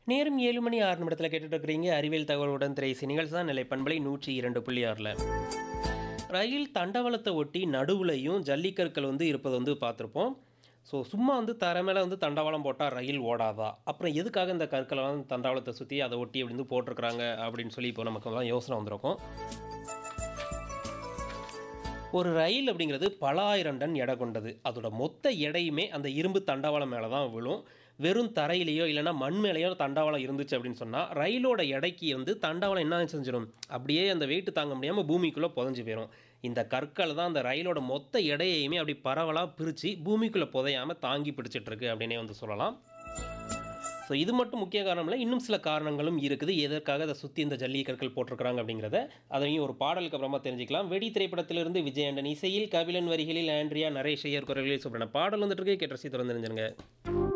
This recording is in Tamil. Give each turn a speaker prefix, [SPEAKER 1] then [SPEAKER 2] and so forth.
[SPEAKER 1] நேரம் ஏழு மணி ஆறு நிமிடத்தில் கேட்டுட்டு இருக்கிறீங்க அறிவியல் தகவலுடன் திரைசி நிகழ்ச்சி தான் நிலை பண்பலை நூற்றி இரண்டு புள்ளி ஆறில் ரயில் தண்டவாளத்தை ஒட்டி நடுவுலையும் ஜல்லிக்கற்கள் வந்து இருப்பதை வந்து பார்த்துருப்போம் ஸோ சும்மா வந்து தர மேலே வந்து தண்டவாளம் போட்டால் ரயில் ஓடாதா அப்புறம் எதுக்காக இந்த கற்களெல்லாம் தண்டவாளத்தை சுற்றி அதை ஒட்டி அப்படி வந்து போட்டிருக்கிறாங்க அப்படின்னு சொல்லி இப்போ நமக்கு எல்லாம் யோசனை வந்திருக்கும் ஒரு ரயில் அப்படிங்கிறது பல ஆயிரம் டன் எடை கொண்டது அதோட மொத்த எடையுமே அந்த இரும்பு தண்டவாளம் மேலே தான் விழும் வெறும் தரையிலையோ இல்லைன்னா மண் மேலேயோ தண்டவாளம் இருந்துச்சு அப்படின்னு சொன்னால் ரயிலோட எடைக்கு வந்து தண்டவாளம் என்ன செஞ்சிடும் அப்படியே அந்த வெயிட் தாங்க முடியாமல் பூமிக்குள்ளே புதஞ்சு போயிடும் இந்த கற்கள் தான் அந்த ரயிலோட மொத்த எடையையுமே அப்படி பரவலாக பிரித்து பூமிக்குள்ளே புதையாமல் தாங்கி பிடிச்சிட்டு இருக்கு அப்படின்னே வந்து சொல்லலாம் ஸோ இது மட்டும் முக்கிய காரணம் இல்லை இன்னும் சில காரணங்களும் இருக்குது எதற்காக அதை சுற்றி இந்த ஜல்லி கற்கள் போட்டிருக்கிறாங்க அப்படிங்கிறத அதையும் ஒரு பாடலுக்கு அப்புறமா தெரிஞ்சுக்கலாம் வெடி திரைப்படத்திலிருந்து விஜயண்டன் இசையில் கபிலன் வரிகளில் ஆண்ட்ரியா நரேஷ் ஐயர் குரல்களில் சொல்கிறேன் பாடல் வந்துட்டு இருக்கு கேட்ட ரசி திறந்து தெரிஞ்சுருங்க